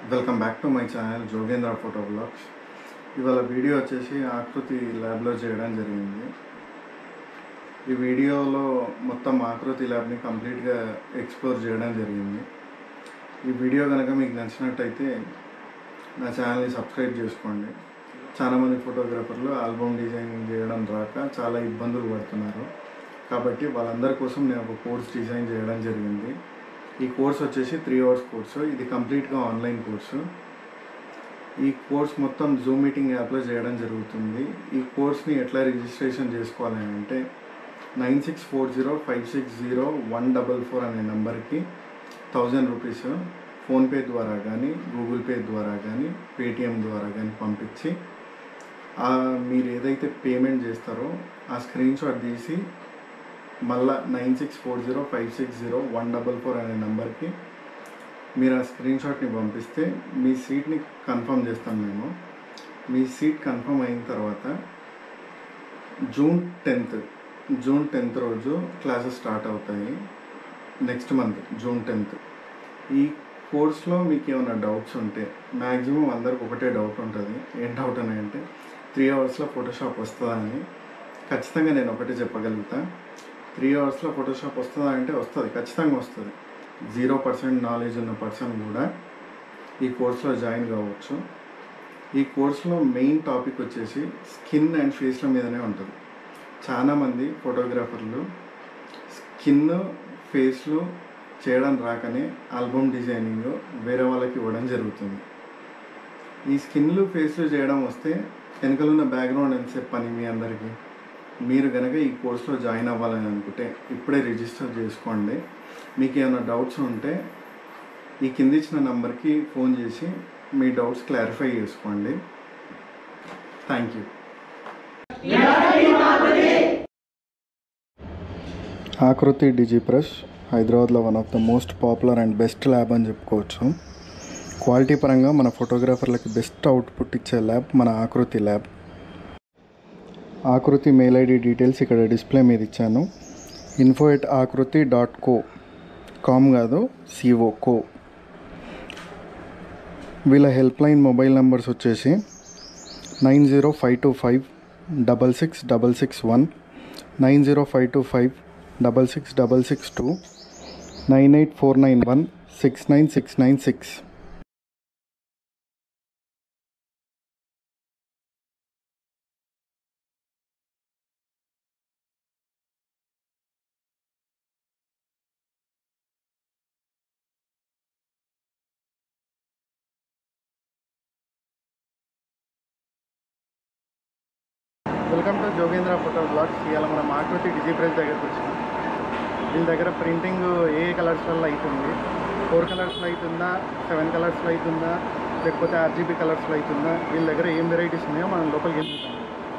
Welcome back to my channel Jogendra photo blogs ఇవాళ video వచ్చేసి ఆకృతి ల్యాబ్లో చేయడం జరిగింది ఈ వీడియోలో మొత్తం ఆకృతి ల్యాబ్ని కంప్లీట్గా ఎక్స్ప్లోర్ చేయడం జరిగింది ఈ వీడియో కనుక మీకు నచ్చినట్టయితే నా ఛానల్ని సబ్స్క్రైబ్ చేసుకోండి చాలామంది ఫోటోగ్రాఫర్లు ఆల్బమ్ డిజైనింగ్ చేయడం రాక చాలా ఇబ్బందులు పడుతున్నారు కాబట్టి వాళ్ళందరి కోసం నేను ఒక కోర్స్ డిజైన్ చేయడం జరిగింది ఈ కోర్స్ వచ్చేసి త్రీ అవర్స్ కోర్సు ఇది కంప్లీట్గా ఆన్లైన్ కోర్సు ఈ కోర్స్ మొత్తం జూమ్ మీటింగ్ యాప్లో చేయడం జరుగుతుంది ఈ కోర్స్ని ఎట్లా రిజిస్ట్రేషన్ చేసుకోవాలి అంటే nine six four zero five six zero one double four అనే నెంబర్కి థౌజండ్ రూపీస్ ఫోన్పే ద్వారా కానీ గూగుల్ పే ద్వారా కానీ పేటిఎం ద్వారా కానీ పంపించి ఆ మీరు ఏదైతే పేమెంట్ చేస్తారో ఆ స్క్రీన్ షాట్ తీసి మళ్ళా nine six four zero five six zero one double four అనే నెంబర్కి మీరు ఆ స్క్రీన్ షాట్ని పంపిస్తే మీ సీట్ని కన్ఫర్మ్ చేస్తాం మేము మీ సీట్ కన్ఫర్మ్ అయిన తర్వాత జూన్ టెన్త్ జూన్ టెన్త్ రోజు క్లాసెస్ స్టార్ట్ అవుతాయి నెక్స్ట్ మంత్ జూన్ టెన్త్ ఈ కోర్స్లో మీకు ఏమైనా డౌట్స్ ఉంటే మ్యాక్సిమం అందరికి ఒకటే డౌట్ ఉంటుంది ఏం డౌట్ అని అంటే త్రీ అవర్స్లో ఫోటోషాప్ వస్తుందా అని ఖచ్చితంగా నేను ఒకటే చెప్పగలుగుతా త్రీ అవర్స్లో ఫోటోషాప్ వస్తుందా అంటే వస్తుంది ఖచ్చితంగా వస్తుంది జీరో పర్సెంట్ నాలెడ్జ్ ఉన్న పర్సన్ కూడా ఈ కోర్సులో జాయిన్ కావచ్చు ఈ కోర్సులో మెయిన్ టాపిక్ వచ్చేసి స్కిన్ అండ్ ఫేస్ల మీదనే ఉంటుంది చాలామంది ఫోటోగ్రాఫర్లు స్కిన్ ఫేస్లు చేయడం రాకనే ఆల్బమ్ డిజైనింగ్ వేరే వాళ్ళకి ఇవ్వడం జరుగుతుంది ఈ స్కిన్లు ఫేస్లు చేయడం వస్తే వెనకలు ఉన్న బ్యాక్గ్రౌండ్ ఎంతసేపు పని మీ అందరికీ మీరు కనుక ఈ కోర్సులో జాయిన్ అవ్వాలని అనుకుంటే ఇప్పుడే రిజిస్టర్ చేసుకోండి మీకు ఏమైనా డౌట్స్ ఉంటే ఈ కింద ఇచ్చిన నంబర్కి ఫోన్ చేసి మీ డౌట్స్ క్లారిఫై చేసుకోండి థ్యాంక్ యూ ఆకృతి డిజిప్రెస్ హైదరాబాద్లో one of the most popular and best lab అని చెప్పుకోవచ్చు క్వాలిటీ పరంగా మన ఫోటోగ్రాఫర్లకి బెస్ట్ అవుట్పుట్ ఇచ్చే ల్యాబ్ మన Akruthi lab Akruthi mail ID details ఇక్కడ డిస్ప్లే మీద ఇచ్చాను info at Akruthi dot co com కాదు సిఓ కో వీళ్ళ హెల్ప్ లైన్ మొబైల్ నెంబర్స్ వచ్చేసి nine zero five two five double six double six one nine zero five two five double six double six two nine eight four nine one six nine six nine six welcome to Jogendra photo blogs ఇవాళ మనం ఆకృతి డిజిప్రెస్ దగ్గరకు వచ్చినాం వీళ్ళ దగ్గర printing ఏ కలర్స్లలో అవుతుంది four కలర్స్లో అవుతుందా సెవెన్ కలర్స్లో అవుతుందా లేకపోతే ఆర్జీబీ కలర్స్లో అవుతుందా వీళ్ళ దగ్గర ఏం వెరైటీస్ ఉన్నాయో మనం లోపలికి వెళ్తాం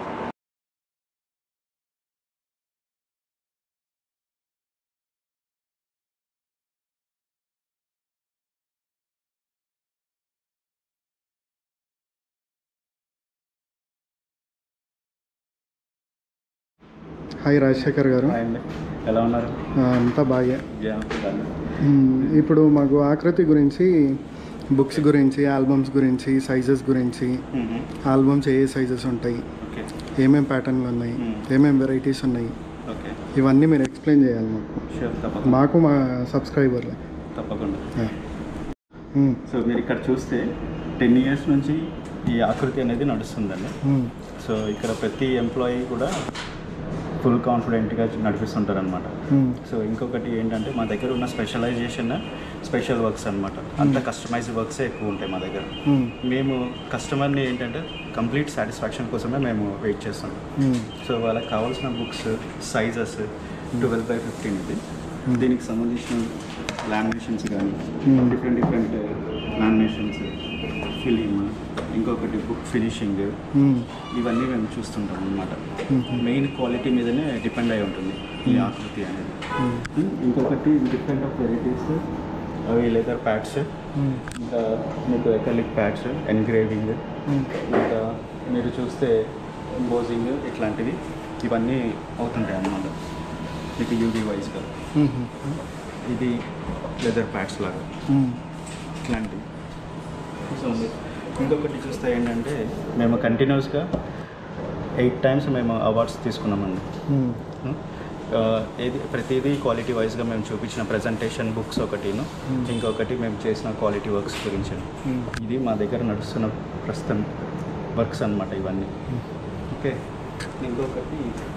హాయ్ రాజశేఖర్ గారు హాయ్ అండి ఎలా ఉన్నారు ఆ, అంతా బాగా యా, బాగున్నాను. మ్మ్. ఇప్పుడు మాకు ఆకృతి గురించి బుక్స్ గురించి ఆల్బమ్స్ గురించి సైజెస్ గురించి మ్మ్. ఆల్బమ్స్ ఏ సైజెస్ ఉంటాయి ఓకే ఏమేం ప్యాటర్న్లు ఉన్నాయి మ్మ్. ఏమేం వెరైటీస్ ఉన్నాయి ఓకే ఇవన్నీ మీరు ఎక్స్ప్లెయిన్ చేయాలి మాకు షూర్ తప్పకుండా మాకు మా సబ్స్క్రైబర్లు తప్పకుండా సో మీరు ఇక్కడ చూస్తే టెన్ ఇయర్స్ నుంచి ఈ ఆకృతి అనేది నడుస్తుందండి సో ఇక్కడ ప్రతి ఎంప్లాయీ కూడా ఫుల్ కాన్ఫిడెంట్గా నడిపిస్తుంటారు అనమాట సో ఇంకొకటి ఏంటంటే మా దగ్గర ఉన్న స్పెషలైజేషన్ స్పెషల్ వర్క్స్ అనమాట అంత కస్టమైజ్డ్ వర్క్సే ఎక్కువ ఉంటాయి మా దగ్గర మేము కస్టమర్ని ఏంటంటే కంప్లీట్ సాటిస్ఫాక్షన్ కోసమే మేము వెయిట్ చేస్తుంటాం సో వాళ్ళకి కావాల్సిన books sizes twelve by fifteen ఇది దీనికి సంబంధించిన లామినేషన్స్ కానీ Hmm. Different different laminations film ఇంకొకటి బుక్ ఫినిషింగ్ ఇవన్నీ మేము చూస్తుంటాం అనమాట మెయిన్ క్వాలిటీ మీదనే డిపెండ్ అయి ఉంటుంది ఈ ఆకృతి అనేది ఇంకొకటి డిఫరెంట్ ఆఫ్ వెరైటీస్ అవి లెదర్ ప్యాడ్స్ ఇంకా మీకు ఎకలిక్ ప్యాడ్స్ ఎన్గ్రేవింగ్ ఇంకా మీరు చూస్తే బోజింగ్ ఇట్లాంటివి ఇవన్నీ అవుతుంటాయి అన్నమాట మీకు యూవీ వైజ్గా ఇది లెదర్ ప్యాడ్స్ లాగా ఇట్లాంటివి సో ఇంకొకటి చూస్తే ఏంటంటే మేము కంటిన్యూస్గా ఎయిట్ టైమ్స్ మేము అవార్డ్స్ తీసుకున్నామండి ఆ, ఏది ప్రతిదీ క్వాలిటీ వైజ్గా మేము చూపించిన ప్రజెంటేషన్ బుక్స్ ఒకటిను ఇంకొకటి మేము చేసిన క్వాలిటీ వర్క్స్ గురించి ఇది మా దగ్గర నడుస్తున్న ప్రస్తుతం వర్క్స్ అన్నమాట ఇవన్నీ ఓకే ఇంకొకటి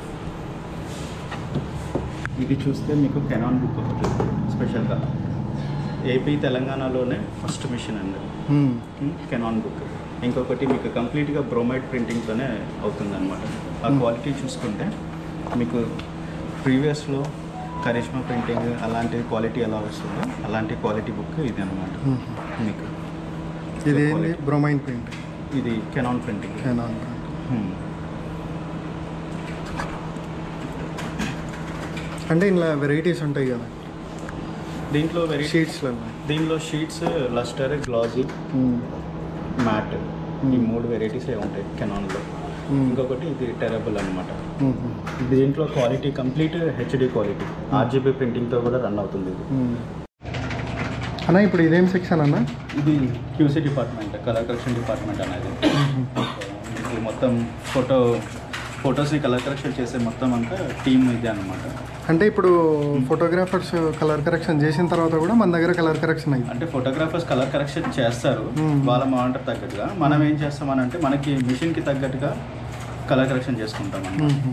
ఇది చూస్తే మీకు కెనాన్ బుక్ ఒకటి స్పెషల్గా ఏపీ తెలంగాణలోనే ఫస్ట్ మిషన్ అండి కెనాన్ బుక్ ఇంకొకటి మీకు కంప్లీట్గా బ్రోమైడ్ ప్రింటింగ్తోనే అవుతుంది అనమాట ఆ క్వాలిటీ చూసుకుంటే మీకు ప్రీవియస్లో కరిష్మా ప్రింటింగ్ అలాంటి క్వాలిటీ ఎలా వస్తుందో అలాంటి క్వాలిటీ బుక్ ఇది అనమాట మీకు ఇది ఏంటి బ్రొమైన్ ప్రింట్ ఇది కెనాన్ ప్రింటింగ్ కెనాన్ అంటే ఇలా వెరైటీస్ ఉంటాయి కదా దీంట్లో వెరీ షీట్స్లలో దీనిలో షీట్స్ లస్టర్ గ్లాజీ మ్యాట్ ఈ మూడు వెరైటీస్ ఉంటాయి కెనాన్లో ఇంకొకటి ఇది టెరబుల్ అనమాట దీంట్లో quality complete HD quality RGB ప్రింటింగ్తో కూడా రన్ అవుతుంది ఇది అన్న ఇప్పుడు ఇదేం సెక్షన్ అన్న ఇది QC department colour correction department అనేది ఇది మొత్తం ఫోటో ఫొటోస్ని కలర్ కరెక్షన్ చేసే మొత్తం అంతా టీమ్ ఇది అనమాట అంటే ఇప్పుడు ఫోటోగ్రాఫర్స్ కలర్ కరెక్షన్ చేసిన తర్వాత కూడా మన దగ్గర కలర్ కరెక్షన్ అయ్యి అంటే ఫోటోగ్రాఫర్స్ కలర్ కరెక్షన్ చేస్తారు Hmm. వాళ్ళ మానిటర్ తగ్గట్టుగా మనం ఏం చేస్తామనంటే మనకి మిషన్కి తగ్గట్టుగా కలర్ కరెక్షన్ చేసుకుంటాం అన్నమాట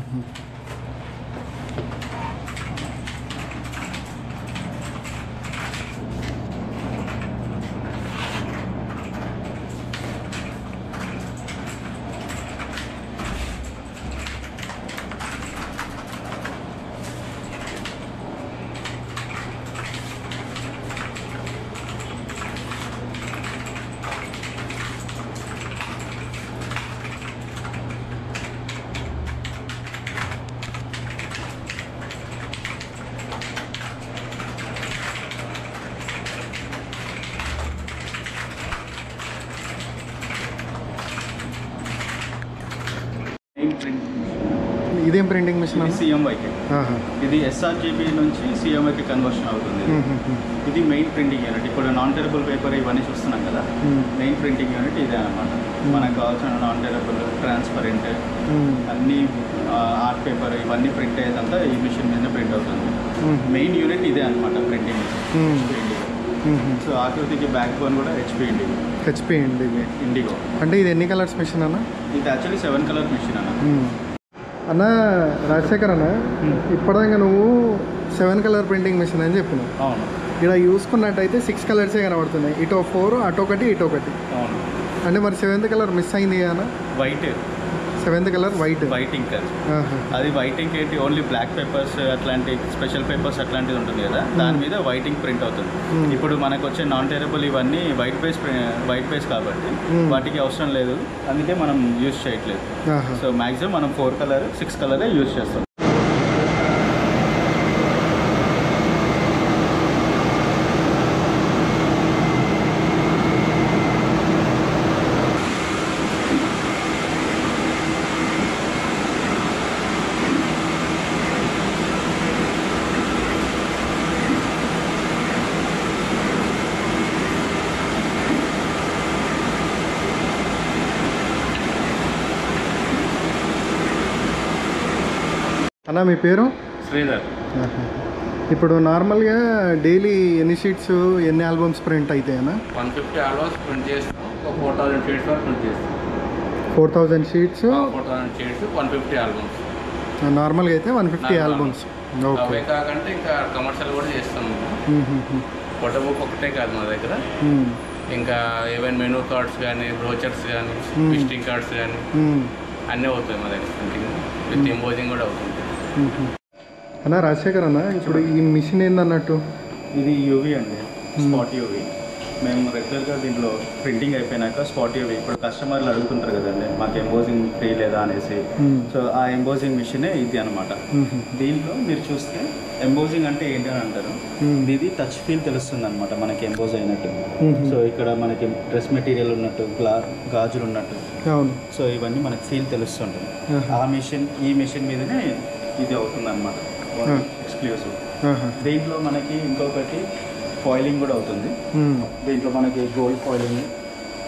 మెయిన్ ప్రింట్ ఇదేం ప్రింటింగ్ మిషన్ ఇది అన్న సిఎంవైకి ఆహా. ఇది ఎస్ఆర్జీబీ నుంచి సిఎంవైకి కన్వర్షన్ అవుతుంది ఇది. మ్మ్, మ్మ్, మ్మ్. ఇది మెయిన్ ప్రింటింగ్ యూనిట్ ఇప్పుడు నాన్ టెరబుల్ పేపర్ ఇవన్నీ చూస్తున్నాం కదా మ్మ్. మెయిన్ ప్రింటింగ్ యూనిట్ ఇదే అనమాట మనకు కావాల్సిన నాన్ టెరబుల్ ట్రాన్స్పరెంట్ మ్మ్. అన్ని ఆర్ట్ పేపర్ ఇవన్నీ ప్రింట్ అయ్యేదంతా ఈ మిషన్ మీద ప్రింట్ అవుతుంది మ్మ్. మెయిన్ యూనిట్ ఇదే అనమాట ప్రింటింగ్ మ్మ్. ఇండిగో మ్మ్. సో ఆకృతికి బ్యాక్ బోన్ కూడా హెచ్పి ఇండిగో హెచ్పి అండి ఇది ఇండిగో అంటే ఇది ఎన్ని కలర్స్ మిషన్ అన్న ఇది యాక్చువల్లీ సెవెన్ కలర్ మిషన్ అన్న మ్మ్. అన్న రాజశేఖర్ అన్న మ్మ్. ఇప్పటిదాకా నువ్వు సెవెన్ కలర్ ప్రింటింగ్ మిషన్ అని చెప్పినావు అవును ఇక్కడ చూసుకున్నట్టయితే సిక్స్ కలర్సే కనబడుతున్నాయి ఇటో ఫోర్ అటు ఒకటి ఇటు ఒకటి అవును అంటే మరి సెవెంత్ కలర్ మిస్ అయింది అన్న white seventh colour white white ink అది. అది వైటింగ్ ఏంటి ఓన్లీ బ్లాక్ పేపర్స్ అట్లాంటి స్పెషల్ పేపర్స్ అట్లాంటిది ఉంటుంది కదా దాని మీద వైటింగ్ ప్రింట్ అవుతుంది Hmm. ఇప్పుడు మనకు వచ్చే నాన్ టెరబుల్ ఇవన్నీ వైట్ బేస్ వైట్ బేస్ కాబట్టి Hmm. వాటికి అవసరం లేదు అందుకే మనం యూజ్ చేయట్లేదు ఆహా. సో మ్యాక్సిమం మనం ఫోర్ కలర్ సిక్స్ కలరే యూజ్ చేస్తాం అన్న మీ పేరు శ్రీధర్ ఆహా. ఇప్పుడు నార్మల్గా డైలీ ఎన్ని షీట్స్ ఎన్ని ఆల్బమ్స్ ప్రింట్ అవుతాయన్నా వన్ ఫిఫ్టీ ఆల్బమ్స్ ప్రింట్ చేస్తాం ఒక ఫోర్ థౌసండ్ షీట్స్ వరకు ప్రింట్ చేస్తాం four thousand sheets four thousand sheets one fifty albums నార్మల్గా అయితే one fifty Normal. Albums okay అవే కాకంటే ఇంకా కమర్షియల్ కూడా చేస్తాం ఫోటో బుక్ ఒకటే కాదు మా దగ్గర ఇంకా ఈవెన్ మెనూ కార్డ్స్ కానీ బ్రోచర్స్ కానీ Hmm. విజిటింగ్ కార్డ్స్ కానీ అన్నీ అవుతాయి మా దగ్గర ప్రింటింగ్ విత్ ఎంబోజింగ్ కూడా అవుతుంది అన్న రాజశేఖర్ అన్న ఇప్పుడు ఈ మిషన్ ఏందన్నట్టు ఇది యూవీ అండి స్పాట్ యూవీ మేము రెగ్యులర్గా దీంట్లో ప్రింటింగ్ అయిపోయినాక స్పాట్ యూవీ ఇప్పుడు కస్టమర్లు అడుగుతుంటారు కదండి మాకు ఎంబోజింగ్ ఫ్రీ లేదా అనేసి Hmm. సో ఆ ఎంబోజింగ్ మిషనే ఇది అనమాట దీంట్లో మీరు చూస్తే ఎంబోజింగ్ అంటే ఏంటి అని అంటారు Hmm. ఇది టచ్ ఫీల్ తెలుస్తుంది అనమాట మనకి ఎంబోజ్ అయినట్టు Hmm. సో ఇక్కడ మనకి డ్రెస్ మెటీరియల్ ఉన్నట్టు గ్లా గాజులు ఉన్నట్టు అవును సో ఇవన్నీ మనకి ఫీల్ తెలుస్తుంటుంది ఆహా. ఆ మిషన్ ఈ మిషన్ మీదనే ఇది అవుతుంది అనమాట Hmm. ఎక్స్క్లూజివ్ ఆహా. దీంట్లో మనకి ఇంకొకటి ఫాయిలింగ్ కూడా అవుతుంది మ్మ్. దీంట్లో మనకి గోల్డ్ ఫాయిలింగ్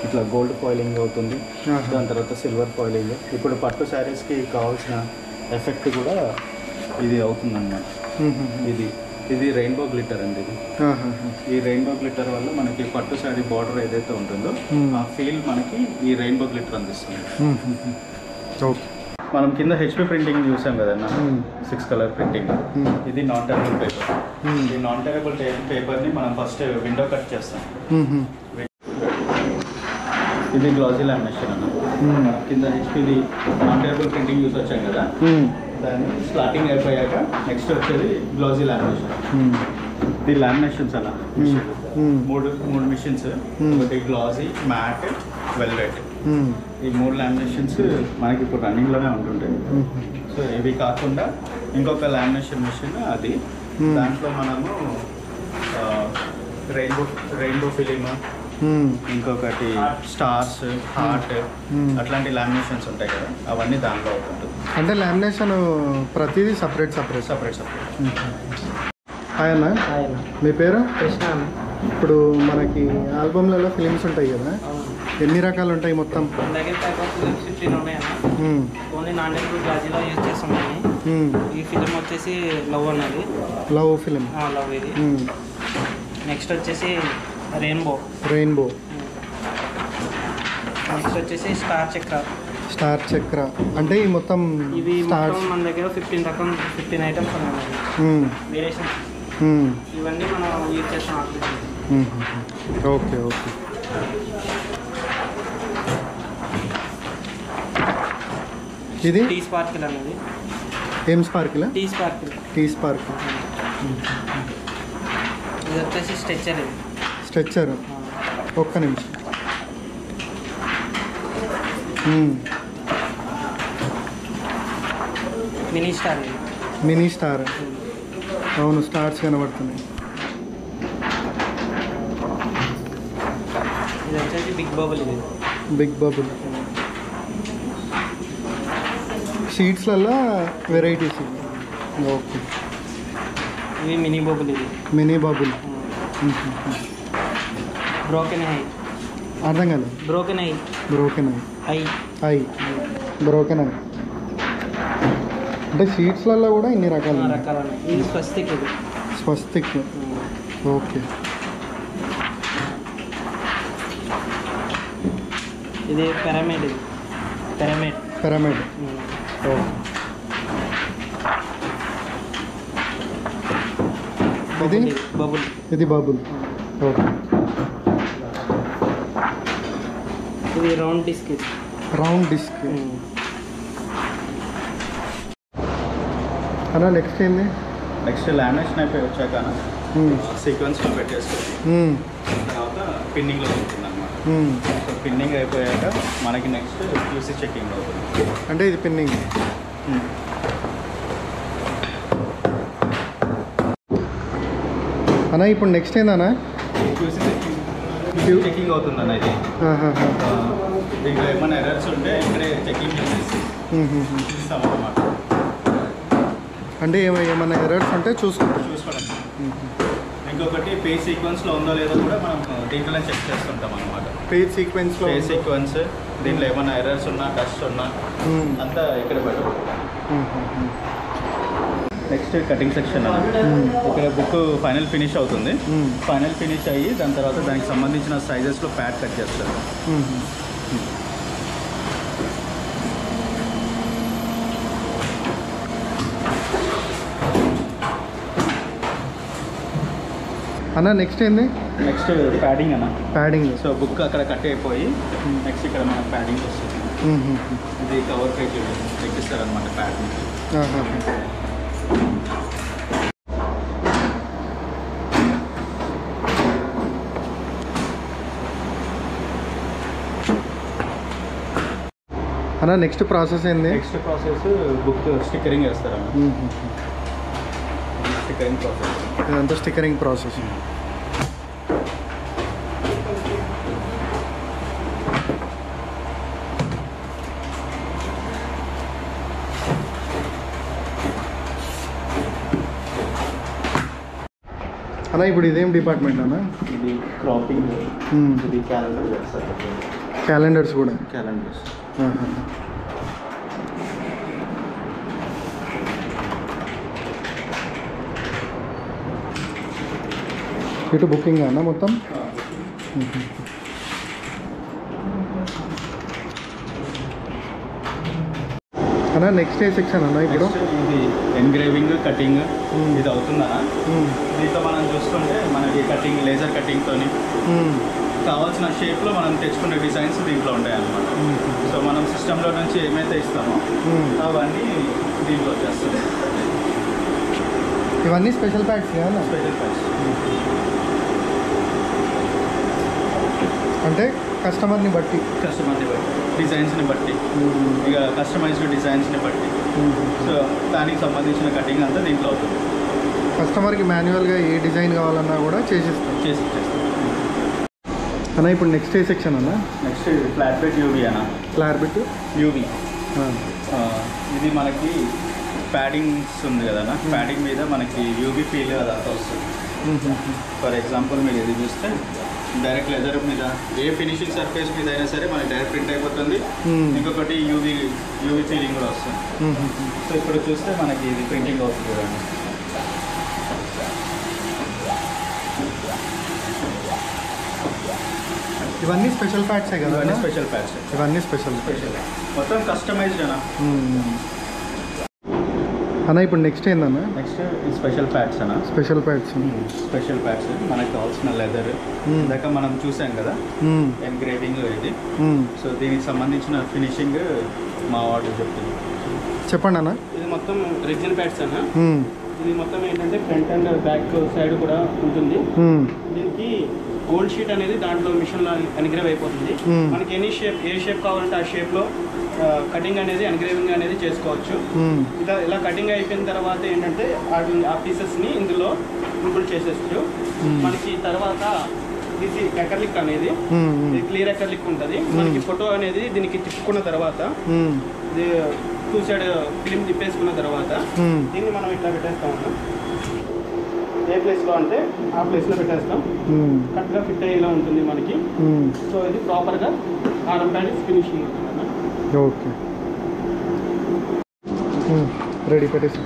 ఇట్లా గోల్డ్ ఫాయిలింగ్ అవుతుంది ఆహా. దాని తర్వాత సిల్వర్ ఫాయిలింగ్ ఇప్పుడు పట్టు శారీస్కి కావాల్సిన ఎఫెక్ట్ కూడా ఇది అవుతుందన్నమాట ఇది ఇది రెయిన్బో గ్లిటర్ అండి ఇది ఈ రెయిన్బో గ్లిటర్ వల్ల మనకి పట్టు శారీ బార్డర్ ఏదైతే ఉంటుందో Hmm. ఆ ఫీల్ మనకి ఈ రెయిన్బో గ్లిటర్ అందిస్తుంది ఓకే మనం కింద హెచ్పి ప్రింటింగ్ చూసాం కదన్నా Hmm. Six colour printing Hmm. ఇది నాన్ టెరబుల్ పేపర్ Hmm. ఈ నాన్ టెరబుల్ పేపర్ని మనం ఫస్ట్ విండో కట్ చేస్తాం ఇది గ్లాజీ లామినేషన్ అన్న Hmm. కింద హెచ్పిది నాన్ టెరబుల్ ప్రింటింగ్ చూసి వచ్చాం కదా దాన్ని స్లాటింగ్ అయిపోయాక నెక్స్ట్ వచ్చేది గ్లాజీ లామినేషన్ ఇది లామినేషన్స్ అన్న machine. Hmm. మూడు మూడు మిషన్స్ Hmm. ఒకటి గ్లాజీ మ్యాట్ వెల్వెట్ ఈ మూడు లామినేషన్స్ మనకి ఇప్పుడు రన్నింగ్లోనే ఉంటుంటాయి సో ఇవి కాకుండా ఇంకొక లామినేషన్ మిషన్ అది Hmm. దాంట్లో మనము రెయిన్బో రెయిన్బో ఫిలిం ఇంకొకటి స్టార్స్ హార్ట్ Hmm. అట్లాంటి లామినేషన్స్ ఉంటాయి కదా అవన్నీ దాంట్లో అవుతుంటుంది అంటే లామినేషన్ ప్రతిదీ separate separate separate separate hi అన్న ఆయన మీ పేరు కృష్ణ ఇప్పుడు మనకి ఆల్బమ్లలో ఫిలిమ్స్ ఉంటాయి కదా ఎన్ని రకాలు ఉంటాయి మొత్తం మన దగ్గర టైప్ ఆఫ్ ఫిలిమ్స్ ఫిఫ్టీన్ ఉన్నాయన్న మ్మ్. ఓన్లీ నాన్ డెలివరీ గ్లాజీలో యూజ్ చేస్తున్నాయి మ్మ్. ఈ ఫిలిం వచ్చేసి లవ్ అన్నది లవ్ ఫిలిం ఆ, లవ్ ఇది మ్మ్. నెక్స్ట్ వచ్చేసి రెయిన్బో రెయిన్బో నెక్స్ట్ వచ్చేసి స్టార్ చక్ర స్టార్ చక్ర అంటే ఈ మొత్తం ఇవి స్టార్స్ మొత్తం మన దగ్గర ఫిఫ్టీన్ రకం ఫిఫ్టీన్ ఐటమ్స్ ఉన్నాయి మ్మ్. వేరియేషన్ మ్మ్. ఇవన్నీ మనం యూజ్ చేస్తాం ఆర్టిఫిషియల్ మ్మ్. ఓకే ఓకే ఇది టీ స్పార్కిల్ అనేది ఏం sparkle T sparkle T spark ఇది వచ్చేసి స్ట్రెచ్చర్ ఇది స్ట్రెచ్చర్ ఆ, ఒక్క నిమిషం మ్మ్. మినీ స్టార్ ఇది మినీ స్టార్ అవును స్టార్స్ కనబడుతున్నాయి ఇది వచ్చేసి బిగ్ బబుల్ ఇది బిగ్ బబుల్ షీట్స్లలో వెరైటీస్ ఓకే ఇవి మినీ బబుల్ ఇది మినీ బబుల్ బ్రోకెన్ హై అర్థం కాలేదు broken high broken eye high eye broken eye అంటే షీట్స్లలో కూడా ఇన్ని రకాలు ఉన్నాయి. రకాలు ఉన్నాయి. ఇది స్వస్తిక్ ఇది స్వస్తిక్ ఓకే ఇది పిరమిడ్ ఇది పిరమిడ్ పిరమిడ్ ఓకే ఇది బబుల్ ఇది బబుల్ ఓకే ఇది రౌండ్ డిస్క్ ఇది రౌండ్ డిస్క్ అలా నెక్స్ట్ ఏంది నెక్స్ట్ లామినేషన్ అయిపోయి వచ్చాక మ్మ్. సీక్వెన్స్లో పెట్టేసుకొని మ్మ్. తర్వాత పిన్నింగ్లో ఉంటుంది అనమాట మ్మ్. సో పిన్నింగ్ అయిపోయాక మనకి నెక్స్ట్ క్యూసీ చెకింగ్ అవుతుంది అంటే ఇది పిన్నింగ్ అన్న ఇప్పుడు నెక్స్ట్ ఏందన్నా క్యూసీ చెకింగ్ క్యూసీ చెకింగ్ అవుతుంది అన్న ఇది ఆహాహా. ఆ, దీంట్లో ఏమైనా ఎర్రర్స్ ఉంటే ఇక్కడే చెకింగ్ చేసేసి మ్మ్, మ్మ్, మ్మ్. ఇస్తాం అన్నమాట అంటే ఏమ- ఏమన్నా ఎర్రర్స్ ఉంటే చూసుకుంటాం చూసుకోవడం ఇంకొకటి పేజ్ సీక్వెన్స్లో ఉందో లేదో కూడా మనం దీంట్లోనే చెక్ చేస్తుంటాం అనమాట పేజ్ సీక్వెన్స్లో పేజ్ సీక్వెన్స్ దీంట్లో ఏమైనా ఎర్రర్స్ ఉన్నా డస్ట్ ఉన్నా అంతా ఇక్కడ పెట్టు నెక్స్ట్ కటింగ్ సెక్షన్ ఇక్కడ బుక్ ఫైనల్ ఫినిష్ అవుతుంది ఫైనల్ ఫినిష్ అయ్యి దాని తర్వాత దానికి సంబంధించిన సైజెస్లో ప్యాడ్ కట్ చేస్తారు అన్న నెక్స్ట్ ఏంది నెక్స్ట్ ప్యాడింగ్ అన్న ప్యాడింగ్ సో బుక్ అక్కడ కట్ అయిపోయి నెక్స్ట్ ఇక్కడ మన ప్యాడింగ్ వస్తుంది ఇది కవర్ పేజ్ ఎక్కిస్తారు అనమాట ప్యాడింగ్ అన్న నెక్స్ట్ ప్రాసెస్ ఏంది నెక్స్ట్ ప్రాసెస్ బుక్ స్టిక్కరింగ్ వేస్తారు స్టిక్కరింగ్ ప్రాసెస్ ఇదంతా స్టిక్కరింగ్ ప్రాసెస్ అలా ఇప్పుడు ఇదేం డిపార్ట్మెంట్ అన్న ఇది క్రాపింగ్ Hmm. ఇది క్యాలెండర్ సార్ క్యాలెండర్స్ కూడా క్యాలెండర్స్ ఆహా. ఇటు బుకింగ్ అన్న మొత్తం అన్న నెక్స్ట్ ఏ సెక్షన్ అన్న ఇప్పుడు ఇది ఎంగ్రేవింగ్ కటింగ్ Hmm. ఇది అవుతుందా మ్మ్. దీంతో మనం చూసుకుంటే మనకి కటింగ్ లేజర్ కటింగ్తోని మ్మ్. కావాల్సిన షేప్లో మనం తెచ్చుకునే డిజైన్స్ దీంట్లో ఉంటాయి అన్నమాట మ్మ్. సో మనం సిస్టంలో నుంచి ఏమైతే ఇస్తామో మ్మ్. అవన్నీ దీంట్లో వచ్చేస్తుంది ఇవన్నీ స్పెషల్ ప్యాక్స్ కదా స్పెషల్ ప్రైస్ అంటే కస్టమర్ని బట్టి కస్టమర్ని బట్టి డిజైన్స్ని బట్టి ఇక కస్టమైజ్డ్ డిజైన్స్ని బట్టి సో దానికి సంబంధించిన కటింగ్ అంతా దీంట్లో అవుతుంది కస్టమర్కి మాన్యువల్గా ఏ డిజైన్ కావాలన్నా కూడా చేసిస్తాం చేసి ఇచ్చేస్తాం అన్న ఇప్పుడు నెక్స్ట్ ఏ సెక్షన్ అన్న నెక్స్ట్ ఫ్లాట్ బెడ్ యూవీ అన్న ఫ్లార్ బిట్ యూవీ ఇది మనకి ప్యాడింగ్స్ ఉంది కదా ప్యాడింగ్ మీద మనకి యూవీ ఫీల్ అదంతా వస్తుంది ఫర్ ఎగ్జాంపుల్ మీరు ఇది చూస్తే డైరెక్ట్ లెదర్ మీద ఏ ఫినిషింగ్ సర్ఫేస్ మీద అయినా సరే మనకి డైరెక్ట్ ప్రింట్ అయిపోతుంది Hmm. ఇంకొకటి యూవీ యూవీ ఫీలింగ్ కూడా వస్తుంది సో ఇప్పుడు చూస్తే మనకి ఇది ప్రింటింగ్ అవుతుంది చూడండి ఇవన్నీ స్పెషల్ ప్యాక్సే కదా ఇవన్నీ అన్న? స్పెషల్ ప్యాచ్ ఇవన్నీ స్పెషల్ స్పెషల్ మొత్తం కస్టమైజ్డ్ అన్న అన్న ఇప్పుడు నెక్స్ట్ ఏందన్న నెక్స్ట్ ఈ స్పెషల్ ప్యాడ్స్ అన్న స్పెషల్ ప్యాడ్స్ స్పెషల్ ప్యాడ్స్ మనకు కావాల్సిన లెదర్ Hmm. ఇందాక మనం చూసాం కదా ఎంగ్రేవింగ్ ఇది సో దీనికి సంబంధించిన ఫినిషింగ్ మా వాడు చెప్తుంది చెప్పండి అన్న ఇది మొత్తం రెగ్జిన్ ప్యాడ్స్ అన్న మ్మ్. ఇది మొత్తం ఏంటంటే ఫ్రంట్ అండ్ బ్యాక్ సైడ్ కూడా ఉంటుంది మ్మ్. దీనికి గోల్డ్ షీట్ అనేది దాంట్లో మిషన్లో ఎన్గ్రేవ్ అయిపోతుంది Hmm. మనకి ఎనీ షేప్ ఏ షేప్ కావాలంటే ఆ షేప్లో కటింగ్ అనేది ఎన్గ్రేవింగ్ అనేది చేసుకోవచ్చు మ్మ్. ఇలా ఇలా కటింగ్ అయిపోయిన తర్వాత ఏంటంటే ఆ- ఆ పీసెస్ని ఇందులో ఇంక్లూడ్ చేసేచ్చు Hmm. మనకి తర్వాత ఇది ఎకర్లిక్ అనేది మ్మ్. ఇది క్లియర్ ఎకర్లిక్ ఉంటుంది మనకి ఫోటో అనేది దీనికి తిప్పుకున్న తర్వాత మ్మ్. ఇది టూ సైడ్ ఫిలిం తిప్పేసుకున్న తర్వాత మ్మ్. దీన్ని మనం ఇట్లా పెట్టేస్తాం అన్న ఏ ప్లేస్లో అంటే ఆ ప్లేస్లో పెట్టేస్తాం మ్మ్. కరెక్ట్గా ఫిట్ అయ్యేలా ఉంటుంది మనకి మ్మ్. సో ఇది ప్రాపర్గా ఆరం ప్యాడ్ ఫినిషింగ్ ఉంటుంది అన్న ఓకే మ్మ్. రెడీ పెట్టేసి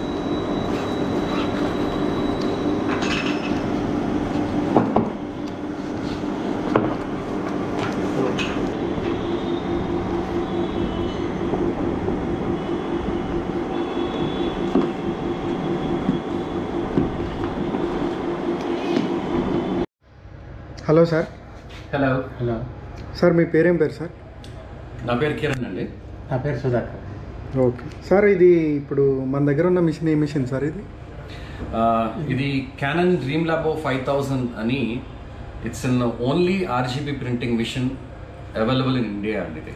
hello sir hello hello sir మీ పేరేం పేరు సార్ నా పేరు కిరణ్ అండి నా పేరు సుధాకర్ ఓకే సార్ ఇది ఇప్పుడు మన దగ్గర ఉన్న మిషన్ ఏ మిషన్ సార్ ఇది ఆ, ఇది Canon DreamLabo five thousand అని it's in only RGB printing machine available in India అండి ఇది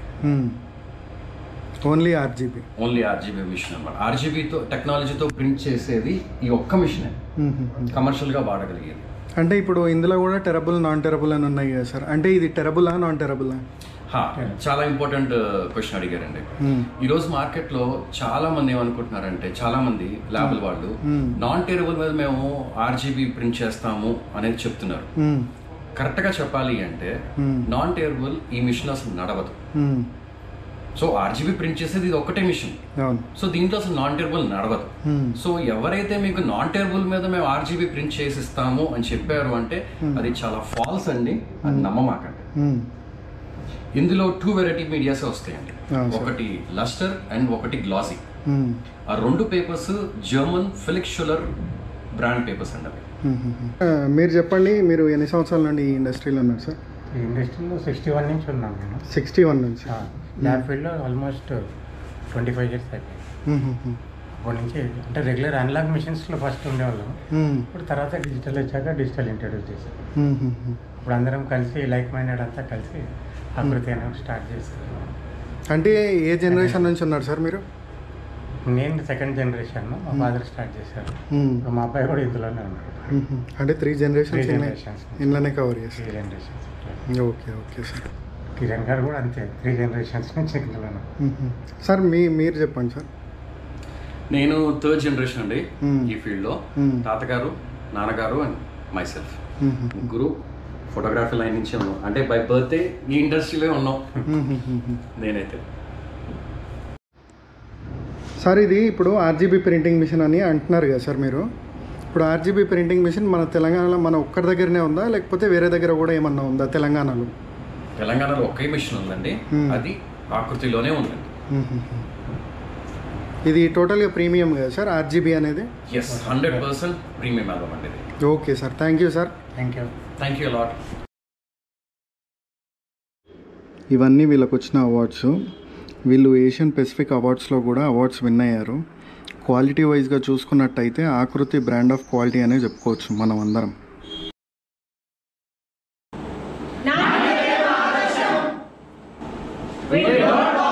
only RGB only RGB machine అనమాట ఆర్జీబీతో టెక్నాలజీతో ప్రింట్ చేసేది ఈ ఒక్క మిషనే కమర్షియల్గా వాడగలిగేది అంటే ఇప్పుడు ఇందులో కూడా టెరబుల్ నాన్ టెరబుల్ అని ఉన్నాయి కదా సార్ అంటే ఇది టెరబులా నాన్ టెరబులా హా, చాలా ఇంపార్టెంట్ క్వశ్చన్ అడిగారండి ఈ రోజు మార్కెట్ లో చాలా మంది ఏమనుకుంటున్నారంటే చాలా మంది ల్యాబుల్ వాళ్ళు Hmm. నాన్ టేరబుల్ మీద మేము ఆర్జీబీ ప్రింట్ చేస్తాము అనేది చెప్తున్నారు కరెక్ట్ గా చెప్పాలి అంటే Hmm. నాన్ టేరబుల్ ఈ మిషన్ అసలు నడవదు సో ఆర్జీబీ ప్రింట్ చేసేది ఇది ఒక్కటే మిషన్ అవును సో దీంట్లో అసలు నాన్ టేరబుల్ నడవదు Hmm. సో ఎవరైతే మీకు నాన్ టేరబుల్ మీద మేము ఆర్జీబీ ప్రింట్ చేసిస్తాము అని చెప్పారు అంటే అది చాలా ఫాల్స్ అండి అది నమ్మమాకండి Hmm. ఇందులో టూ వెరైటీ మీడియాస్ వస్తాయండి Ah, sir. ఒకటి లస్టర్ అండ్ ఒకటి గ్లాసీ Hmm. ఆ రెండు papers German Felix Schoeller brand papers అండి అవి Hmm. Hmm. ఆ, మీరు చెప్పండి మీరు ఎన్ని సంవత్సరాల నుండి ఈ ఇండస్ట్రీలో ఉన్నారు సార్ ఈ ఇండస్ట్రీలో సిక్స్టీ వన్ నుంచి ఉన్నాను నేను సిక్స్టీ వన్ నుంచి ల్యాబ్ ఫీల్డ్లో ఆల్మోస్ట్ ట్వంటీ ఫైవ్ ఇయర్స్ అయిపోయింది Hmm. Hmm. Hmm. అప్పటి నుంచి అంటే రెగ్యులర్ అనలాగ్ మిషన్స్లో ఫస్ట్ ఉండేవాళ్ళం Hmm. ఇప్పుడు తర్వాత డిజిటల్ వచ్చాక డిజిటల్ ఇంట్రడ్యూస్ చేశాం Hmm. Hmm. Hmm. ఇప్పుడు అందరం కలిసి లైక్ మైండెడ్ అంతా కలిసి ఆకృతి అనేది స్టార్ట్ చేశాం అంటే ఏ జనరేషన్ నుంచి ఉన్నారు సార్ మీరు నేను సెకండ్ జనరేషన్ మా ఫాదర్ స్టార్ట్ చేశారు Hmm. ఇప్పుడు మా అబ్బాయి కూడా ఇందులోనే ఉన్నాడు Hmm. Hmm. అంటే త్రీ జనరేషన్స్ Three generations. ఇంట్లోనే కవర్ త్రీ చేస్తారు generations okay okay sir Kiran గారు కూడా అంతే త్రీ జనరేషన్స్ నుంచి ఇందులోనే Hmm. Hmm. సార్ మీ మీరు చెప్పండి సార్ నేను థర్డ్ జనరేషన్ అండి Hmm. ఈ ఫీల్డ్ లో Hmm. తాతగారు నాన్నగారు అండ్ మై సెల్ఫ్ ముగ్గురు ఫోటోగ్రఫీ లైన్ నుంచి ఉన్నాం అంటే బై బర్త్డే ఈ ఇండస్ట్రీలో ఉన్నాం నేనైతే సార్ ఇది ఇప్పుడు ఆర్జీబీ ప్రింటింగ్ మిషన్ అని అంటున్నారు కదా సార్ మీరు ఇప్పుడు ఆర్జీబీ ప్రింటింగ్ మిషన్ మన తెలంగాణలో మన ఒక్కరి దగ్గరనే ఉందా లేకపోతే వేరే దగ్గర కూడా ఏమన్నా ఉందా తెలంగాణలో తెలంగాణలో ఒకే మిషన్ ఉందండి Hmm. అది ఆకృతిలోనే ఉందండి ఇది టోటల్గా ప్రీమియం కదా సార్ ఆర్జీబీ అనేది yes hundred percent premium album అండి ఇది okay sir thank you sir thank you thank you lot ఇవన్నీ వీళ్ళకి వచ్చిన అవార్డ్స్ వీళ్ళు ఏషియన్ పెసిఫిక్ అవార్డ్స్లో కూడా అవార్డ్స్ విన్ అయ్యారు క్వాలిటీ వైజ్గా చూసుకున్నట్టయితే ఆకృతి బ్రాండ్ ఆఫ్ క్వాలిటీ అనే చెప్పుకోవచ్చు మనం అందరం వీడు